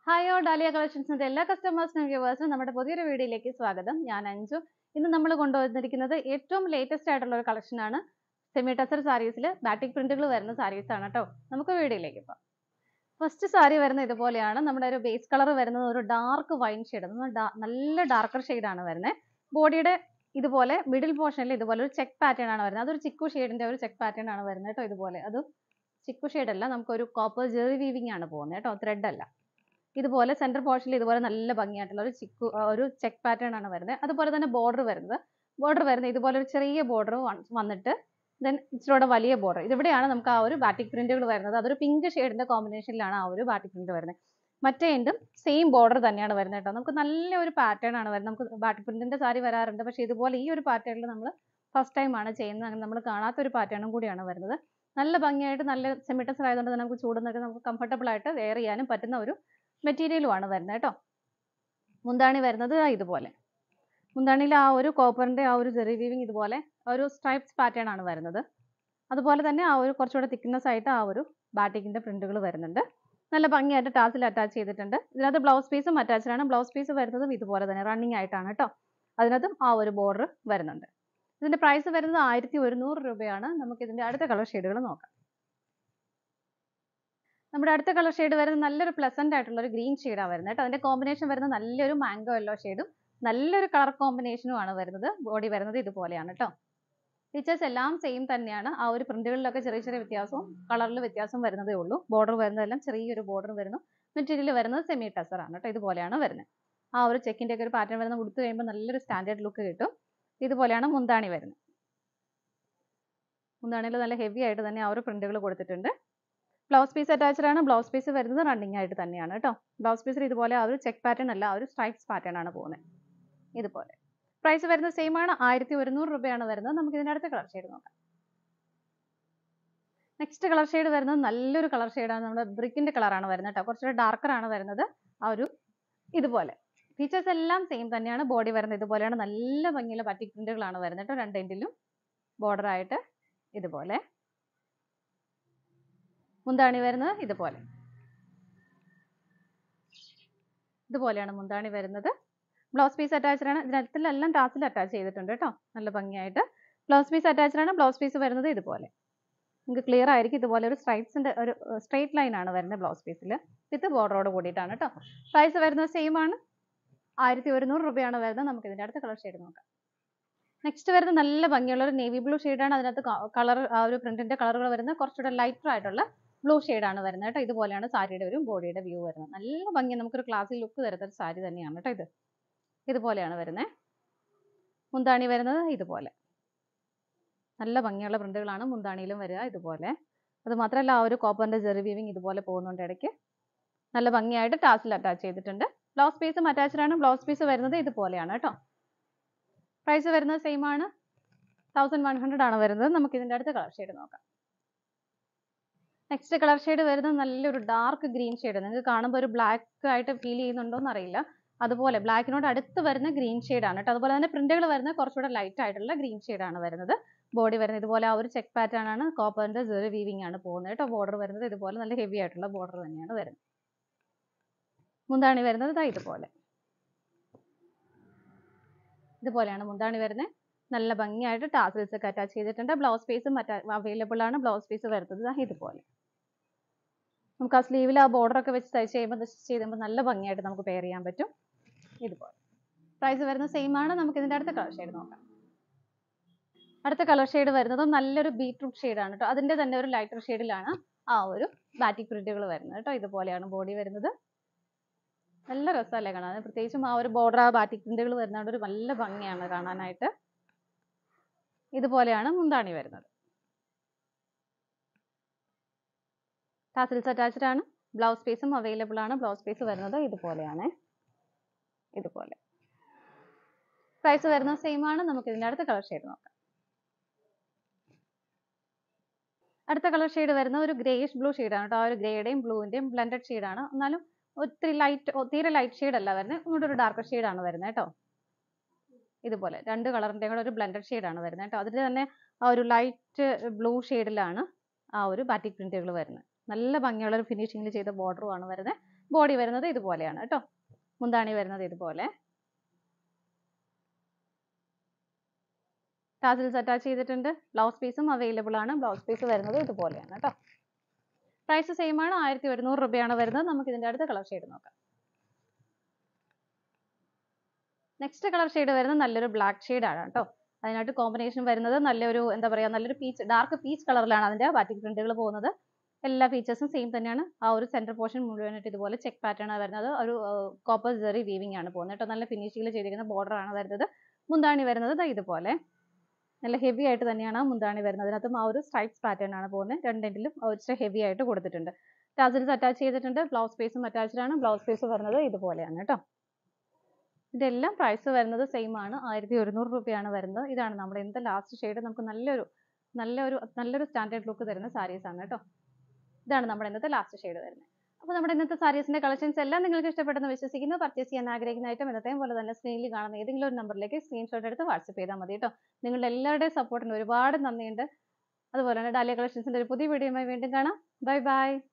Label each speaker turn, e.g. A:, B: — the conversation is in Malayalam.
A: ഹായ് ഓ ഡാലിയ കളക്ഷൻസിന്റെ എല്ലാ കസ്റ്റമേഴ്സിനും വ്യൂവേഴ്സിനും നമ്മുടെ പുതിയൊരു വീഡിയോയിലേക്ക് സ്വാഗതം ഞാൻ അഞ്ജു ഇന്ന് നമ്മൾ കൊണ്ടുവന്നിരിക്കുന്നത് ഏറ്റവും ലേറ്റസ്റ്റ് ആയിട്ടുള്ള ഒരു കളക്ഷൻ ആണ് സെമി ടസർ സാരീസിൽ ബാറ്റിക് പ്രിന്റുകൾ വരുന്ന സാരീസ് ആണ് കേട്ടോ നമുക്ക് വീഡിയോയിലേക്ക് പോകാം ഫസ്റ്റ് സാരി വരുന്നത് ഇതുപോലെയാണ് നമ്മുടെ ഒരു ബേസ് കളർ വരുന്നത് ഒരു ഡാർക്ക് വൈൻ ഷെയ്ഡ് നല്ല ഡാർക്കർ ആണ് വരുന്നത് ബോഡിയുടെ ഇതുപോലെ മിഡിൽ പോർഷനിൽ ഇതുപോലെ ഒരു ചെക്ക് പാറ്റേൺ ആണ് വരുന്നത് അതൊരു ചിക്കു ഷെയ്ഡിന്റെ ഒരു ചെക്ക് പാറ്റേൺ ആണ് വരുന്നത് കേട്ടോ ഇതുപോലെ അത് ചിക്കു ഷെയ്ഡ് അല്ല നമുക്കൊരു കോപ്പർ ജെറി വീവിംഗ് ആണ് പോകുന്നത് കേട്ടോ ത്രെഡ് അല്ല ഇതുപോലെ സെന്റർ പോർഷനിൽ ഇതുപോലെ നല്ല ഭംഗിയായിട്ടുള്ള ഒരു ചിക്കു ആ, ഒരു ചെക്ക് പാറ്റേൺ ആണ് വരുന്നത് അതുപോലെ തന്നെ ബോർഡർ വരുന്നത് ബോർഡർ വരുന്നത് ഇതുപോലെ ഒരു ചെറിയ ബോർഡർ വന്നിട്ട് ദെൻ ഇച്ചിരൂടെ വലിയ ബോർഡർ ഇതിവിടെയാണ് നമുക്ക് ആ ഒരു ബാറ്റിക് പ്രിന്റുകൾ വരുന്നത് അതൊരു പിങ്ക് ഷെയ്ഡിന്റെ കോമ്പിനേഷനിലാണ് ആ ഒരു ബാറ്റിക് പ്രിന്റ് വരുന്നത് മറ്റേ എൻഡും സെയിം ബോർഡർ തന്നെയാണ് വരുന്നത് കേട്ടോ നമുക്ക് നല്ല ഒരു പാറ്റേൺ ആണ് വരുന്നത് നമുക്ക് ബാറ്റിക് പ്രിന്റിന്റെ സാരി വരാറുണ്ട് പക്ഷേ ഇതുപോലെ ഈ ഒരു പാറ്റേണിൽ നമ്മൾ ഫസ്റ്റ് ടൈം ആണ് ചെയ്യുന്നത് അങ്ങനെ നമ്മൾ കാണാത്ത ഒരു പാറ്റേണും കൂടിയാണ് വരുന്നത് നല്ല ഭംഗിയായിട്ട് നല്ല സെമിറ്റസ് ആയതുകൊണ്ട് തന്നെ നമുക്ക് ചൂടുന്നൊക്കെ നമുക്ക് കംഫർട്ടബിൾ ആയിട്ട് വെയർ ചെയ്യാനും പറ്റുന്ന ഒരു മെറ്റീരിയലുമാണ് വരുന്നത് കേട്ടോ മുന്താണി വരുന്നത് ദാ ഇതുപോലെ മുന്താണിയിൽ ആ ഒരു കോപ്പറിന്റെ ആ ഒരു ജെറി വീവിങ് ഇതുപോലെ ആ ഒരു സ്ട്രൈപ്സ് പാറ്റേൺ ആണ് വരുന്നത് അതുപോലെ തന്നെ ആ ഒരു കുറച്ചുകൂടെ തിക്നെസ് ആയിട്ട് ആ ഒരു ബാറ്റിക്കിന്റെ പ്രിന്റുകൾ വരുന്നുണ്ട് നല്ല ഭംഗിയായിട്ട് ടാസിൽ അറ്റാച്ച് ചെയ്തിട്ടുണ്ട് ഇതിനകത്ത് ബ്ലൗസ് പീസും അറ്റാച്ച്ഡ് ആണ് ബ്ലൗസ് പീസ് വരുന്നതും ഇതുപോലെ തന്നെ റണ്ണിങ് ആയിട്ടാണ് കേട്ടോ അതിനകത്തും ആ ഒരു ബോർഡർ വരുന്നുണ്ട് ഇതിന്റെ പ്രൈസ് വരുന്നത് ആയിരത്തി ഒരുന്നൂറ് രൂപയാണ് നമുക്ക് ഇതിന്റെ അടുത്ത കളർ ഷെയ്ഡുകൾ നോക്കാം നമ്മുടെ അടുത്ത കളർ ഷെയ്ഡ് വരുന്നത് നല്ലൊരു പ്ലസന്റ് ആയിട്ടുള്ള ഒരു ഗ്രീൻ ഷെയ്ഡാണ് വരുന്നത് കേട്ടോ അതിന്റെ കോമ്പിനേഷൻ വരുന്നത് നല്ലൊരു മാംഗോ യെല്ലോ ഷെയ്ഡും നല്ലൊരു കളർ കോമ്പിനേഷനും ആണ് വരുന്നത് ബോഡി വരുന്നത് ഇതുപോലെയാണ് കേട്ടോ ഫീച്ചേഴ്സ് എല്ലാം സെയിം തന്നെയാണ് ആ ഒരു പ്രിന്റുകളിലൊക്കെ ചെറിയ ചെറിയ വ്യത്യാസവും കളറിൽ വ്യത്യാസം വരുന്നതേ ഉള്ളൂ ബോർഡർ വരുന്നതെല്ലാം ചെറിയൊരു ബോർഡർ വരുന്നു മെറ്റീരിയൽ വരുന്നത് സെമി ടസർ ആണ് കേട്ടോ ഇതുപോലെയാണ് വരുന്നത് ആ ഒരു ചെക്കിന്റെ ഒക്കെ ഒരു പാറ്റേൺ വരുന്നത് ഉടുത്ത് കഴിയുമ്പോൾ നല്ലൊരു സ്റ്റാൻഡേർഡ് ലുക്ക് കിട്ടും ഇതുപോലെയാണ് മുന്താണി വരുന്നത് മുന്താണിയിൽ നല്ല ഹെവി ആയിട്ട് തന്നെ ആ ഒരു പ്രിന്റുകൾ കൊടുത്തിട്ടുണ്ട് ബ്ലൗസ് പീസ് അറ്റാച്ച്ഡ് ആണ് ബ്ലൗസ് പീസ് വരുന്നത് റണ്ണിങ് ആയിട്ട് തന്നെയാണ് കേട്ടോ ബ്ലൗസ് പീസിൽ ഇതുപോലെ ആ ഒരു ചെക്ക് പാറ്റേൺ അല്ല ആ ഒരു സ്ട്രൈപ്സ് പാറ്റേൺ ആണ് പോകുന്നത് ഇതുപോലെ പ്രൈസ് വരുന്നത് സെയിം ആണ് ആയിരത്തി ഒരുന്നൂറ് രൂപയാണ് വരുന്നത് നമുക്ക് ഇതിന്റെ അടുത്ത കളർ ഷെയ്ഡ് നോക്കാം നെക്സ്റ്റ് കളർ ഷെയ്ഡ് വരുന്നത് നല്ലൊരു കളർ ഷെയ്ഡാണ് നമ്മുടെ ബ്രിക്കിന്റെ കളറാണ് വരുന്നത് കേട്ടോ കുറച്ചുകൂടെ ഡാർക്കർ ആണ് വരുന്നത് ആ ഒരു ഇതുപോലെ ഫീച്ചേഴ്സ് എല്ലാം സെയിം തന്നെയാണ് ബോഡി വരുന്നത് ഇതുപോലെയാണ് നല്ല ഭംഗിയുള്ള പറ്റിക് പ്രിന്റുകളാണ് വരുന്നത് കേട്ടോ രണ്ട് എൻഡിലും ബോർഡർ ആയിട്ട് ഇതുപോലെ മുന്താണി വരുന്നത് ഇതുപോലെ ഇതുപോലെയാണ് മുന്താണി വരുന്നത് ബ്ലൗസ് പീസ് അറ്റാച്ച്ഡ് ആണ് ഇതിനകത്തെല്ലാം ടാസിൽ അറ്റാച്ച് ചെയ്തിട്ടുണ്ട് കേട്ടോ നല്ല ഭംഗിയായിട്ട് ബ്ലൗസ് പീസ് അറ്റാച്ച്ഡ് ആണ് ബ്ലൗസ് പീസ് വരുന്നത് ഇതുപോലെ നിങ്ങൾക്ക് ക്ലിയർ ആയിരിക്കും ഇതുപോലെ ഒരു സ്ട്രൈപ്സിന്റെ ഒരു സ്ട്രൈറ്റ് ലൈൻ ആണ് വരുന്നത് ബ്ലൗസ് പീസിൽ വിത്ത് ബോർഡറോട് കൂടിയിട്ടാണ് കേട്ടോ പ്രൈസ് വരുന്നത് സെയിം ആണ് ആയിരത്തി ഒരുന്നൂറ് രൂപയാണ് വരുന്നത് നമുക്ക് ഇതിന്റെ അടുത്ത കളർ ഷെയ്ഡ് നോക്കാം നെക്സ്റ്റ് വരുന്നത് നല്ല ഭംഗിയുള്ള ഒരു നേവി ബ്ലൂ ആണ് അതിനകത്ത് കളർ ആ ഒരു പ്രിന്റിന്റെ കളറുകൾ വരുന്നത് കുറച്ചുകൂടെ ലൈറ്റർ ആയിട്ടുള്ള ബ്ലൂ ആണ് വരുന്നത് കേട്ടോ ഇതുപോലെയാണ് സാരിയുടെ ഒരു ബോഡിയുടെ വ്യൂ വരുന്നത് നല്ല ഭംഗി നമുക്കൊരു ക്ലാസ്സിൽ ലുക്ക് തരുന്ന ഒരു സാരി തന്നെയാണ് കേട്ടോ ഇത് ഇതുപോലെയാണ് വരുന്നത് മുന്താണി വരുന്നത് ഇതുപോലെ നല്ല ഭംഗിയുള്ള പ്രിന്റുകളാണ് മുന്താണിയിലും വരിക ഇതുപോലെ അത് മാത്രമല്ല ആ ഒരു കോപ്പറിന്റെ ജെറി വീവിങ് ഇതുപോലെ പോകുന്നുണ്ട് ഇടയ്ക്ക് നല്ല ഭംഗിയായിട്ട് ടാസിൽ അറ്റാച്ച് ചെയ്തിട്ടുണ്ട് ബ്ലൗസ് പീസും അറ്റാച്ച്ഡ് ആണ് ബ്ലൗസ് പീസ് വരുന്നത് ഇതുപോലെയാണ് കേട്ടോ പ്രൈസ് വരുന്നത് സെയിം ആണ് തൗസൻഡ് വൺ ഹൺഡ്രഡ് ആണ് വരുന്നത് നമുക്ക് ഇതിന്റെ അടുത്ത കളർ ഷെയ്ഡ് നോക്കാം നെക്സ്റ്റ് കളർ ഷെയ്ഡ് വരുന്നത് നല്ലൊരു ഡാർക്ക് ഗ്രീൻ ഷെയ്ഡ് നിങ്ങൾക്ക് കാണുമ്പോൾ ഒരു ബ്ലാക്ക് ആയിട്ട് ഫീൽ ചെയ്യുന്നുണ്ടോ എന്ന് അറിയില്ല അതുപോലെ ബ്ലാക്കിനോട് അടുത്ത് വരുന്ന ഗ്രീൻ ആണ് കേട്ടോ അതുപോലെ തന്നെ പ്രിന്റുകൾ വരുന്നത് കുറച്ചുകൂടെ ലൈറ്റ് ആയിട്ടുള്ള ഗ്രീൻ ആണ് വരുന്നത് ബോഡി വരുന്നത് ഇതുപോലെ ആ ഒരു ചെക്ക് പാറ്റേൺ ആണ് കോപ്പറിന്റെ ജെറി വീവിംഗ് ആണ് പോകുന്നത് കേട്ടോ ബോർഡർ വരുന്നത് ഇതുപോലെ നല്ല ഹെവി ആയിട്ടുള്ള ബോർഡർ തന്നെയാണ് വരുന്നത് മുന്താണി വരുന്നത് ഇതാ ഇതുപോലെ ഇതുപോലെയാണ് മുന്താണി വരുന്നത് നല്ല ഭംഗിയായിട്ട് ടാസിൽസ് ഒക്കെ അറ്റാച്ച് ചെയ്തിട്ടുണ്ട് ബ്ലൗസ് പീസും അവൈലബിൾ ആണ് ബ്ലൗസ് പീസ് വരുന്നത് ഇതാ ഇതുപോലെ നമുക്ക് ആ സ്ലീവിൽ ആ ബോർഡർ ഒക്കെ വെച്ച് തയ്ച്ച് ചെയ്യുമ്പോൾ സ്റ്റിച്ച് ചെയ്യുമ്പോൾ നല്ല ഭംഗിയായിട്ട് നമുക്ക് പെയർ ചെയ്യാൻ പറ്റും ഇതുപോലെ പ്രൈസ് വരുന്നത് സെയിം ആണ് നമുക്ക് ഇതിന്റെ അടുത്ത കളർ ഷെയ്ഡ് നോക്കാം അടുത്ത കളർ ഷെയ്ഡ് വരുന്നത് നല്ലൊരു ബീട്രൂട്ട് ആണ് കേട്ടോ അതിന്റെ തന്നെ ഒരു ലൈറ്റർ ഷെയ്ഡിലാണ് ആ ഒരു ബാറ്റിക് പ്രിന്റുകൾ വരുന്നത് കേട്ടോ ഇതുപോലെയാണ് ബോഡി വരുന്നത് നല്ല രസമല്ലേ കാണാൻ പ്രത്യേകിച്ചും ആ ഒരു ബോർഡർ ആ ബാറ്റിക് പ്രിന്റുകൾ വരുന്നതുകൊണ്ട് ഒരു നല്ല ഭംഗിയാണ് കാണാനായിട്ട് ഇതുപോലെയാണ് മുന്താണി വരുന്നത് ടാസിൽസ് അറ്റാച്ച്ഡ് ആണ് ബ്ലൗസ് പീസും അവൈലബിൾ ആണ് ബ്ലൗസ് പീസ് വരുന്നത് ഇതുപോലെയാണ് ഇതുപോലെ പ്രൈസ് വരുന്നത് സെയിം ആണ് നമുക്ക് ഇതിന്റെ അടുത്ത കളർ ഷെയ്ഡ് നോക്കാം അടുത്ത കളർ ഷെയ്ഡ് വരുന്നത് ഒരു ഗ്രേയിഷ് ബ്ലൂ ആണ് കേട്ടോ ആ ഒരു ഗ്രേയുടെയും ബ്ലൂവിന്റെയും ബ്ലെൻഡഡ് ആണ് എന്നാലും ഒത്തിരി ലൈറ്റ് തീരെ ലൈറ്റ് ഷെയ്ഡ് അല്ല വരുന്നത് ഇങ്ങോട്ട് ഒരു ഡാർക്കർ ആണ് വരുന്നത് കേട്ടോ ഇതുപോലെ രണ്ട് കളറിന്റെയും കൂടെ ഒരു ബ്ലെൻഡഡ് ആണ് വരുന്നത് കേട്ടോ അതിൽ തന്നെ ആ ഒരു ലൈറ്റ് ബ്ലൂ ഷെയ്ഡിലാണ് ആ ഒരു ബാറ്റിക് പ്രിന്റുകൾ വരുന്നത് നല്ല ഭംഗിയുള്ള ഒരു ഫിനിഷിങ്ങിൽ ചെയ്ത ബോർഡറും ആണ് വരുന്നത് ബോഡി വരുന്നത് ഇതുപോലെയാണ് കേട്ടോ മുന്താണി വരുന്നത് ഇതുപോലെ ടാസിൽസ് അറ്റാച്ച് ചെയ്തിട്ടുണ്ട് ബ്ലൗസ് പീസും അവൈലബിൾ ആണ് ബ്ലൗസ് പീസ് വരുന്നത് ഇതുപോലെയാണ് കേട്ടോ പ്രൈസ് സെയിം ആണ് ആയിരത്തി ഒരുന്നൂറ് രൂപയാണ് വരുന്നത് നമുക്ക് ഇതിന്റെ അടുത്ത കളർ ഷെയ്ഡ് നോക്കാം നെക്സ്റ്റ് കളർ ഷെയ്ഡ് വരുന്നത് നല്ലൊരു ബ്ലാക്ക് ഷെയ്ഡ് ആണ് കേട്ടോ അതിനായിട്ട് കോമ്പിനേഷൻ വരുന്നത് നല്ലൊരു എന്താ പറയുക നല്ലൊരു പീച്ച് ഡാർക്ക് പീച്ച് കളറിലാണ് അതിന്റെ ബാറ്റിക് പ്രിന്റുകൾ പോകുന്നത് എല്ലാ ഫീച്ചേഴ്സും സെയിം തന്നെയാണ് ആ ഒരു സെന്റർ പോർഷൻ മുഴുവനായിട്ട് ഇതുപോലെ ചെക്ക് പാറ്റേൺ ആണ് വരുന്നത് ഒരു കോപ്പർ ജെറി വീവിംഗ് ആണ് പോകുന്നത് കേട്ടോ നല്ല ഫിനിഷിംഗിൽ ചെയ്തിരിക്കുന്ന ബോർഡർ ആണ് വരുന്നത് മുന്താണി വരുന്നത് ദാ ഇതുപോലെ നല്ല ഹെവി ആയിട്ട് തന്നെയാണ് ആ മുന്താണി വരുന്നത് അതിനകത്തും ആ ഒരു സ്ട്രൈപ്സ് പാറ്റേൺ ആണ് പോകുന്നത് രണ്ടെങ്കിലും ഇച്ചിരി ഹെവി ആയിട്ട് കൊടുത്തിട്ടുണ്ട് ടാസിൽസ് അറ്റാച്ച് ചെയ്തിട്ടുണ്ട് ബ്ലൗസ് പീസും അറ്റാച്ച്ഡ് ആണ് ബ്ലൗസ് പീസ് വരുന്നത് ഇതുപോലെയാണ് കേട്ടോ ഇതെല്ലാം പ്രൈസ് വരുന്നത് സെയിം ആണ് ആയിരത്തി ഒരുന്നൂറ് രൂപയാണ് വരുന്നത് ഇതാണ് നമ്മുടെ ഇന്നത്തെ ലാസ്റ്റ് ഷെയ്ഡ് നമുക്ക് നല്ലൊരു നല്ലൊരു നല്ലൊരു സ്റ്റാൻഡേർഡ് ലുക്ക് തരുന്ന സാരീസ് ആണ് കേട്ടോ ഇതാണ് നമ്മുടെ ഇന്നത്തെ ലാസ്റ്റ് ഷെയ്ഡ് വരുന്നത് അപ്പോൾ നമ്മുടെ ഇന്നത്തെ സാരീസിന്റെ കളക്ഷൻസ് എല്ലാം നിങ്ങൾക്ക് ഇഷ്ടപ്പെട്ടെന്ന് വിശ്വസിക്കുന്നു പർച്ചേസ് ചെയ്യാൻ ആഗ്രഹിക്കുന്ന ഐറ്റം എന്നത്തെയും പോലെ തന്നെ സ്ക്രീനിൽ കാണുന്ന ഏതെങ്കിലും ഒരു നമ്പറിലേക്ക് സ്ക്രീൻഷോട്ട് എടുത്ത് വാട്സപ്പ് ചെയ്താൽ മതി കേട്ടോ നിങ്ങളുടെ എല്ലാവരുടെയും സപ്പോർട്ടിന് ഒരുപാട് നന്ദിയുണ്ട് അതുപോലെ തന്നെ ഡാലിയ കളക്ഷൻസിന്റെ ഒരു പുതിയ വീഡിയോയുമായി വീണ്ടും കാണാം ബൈ ബൈ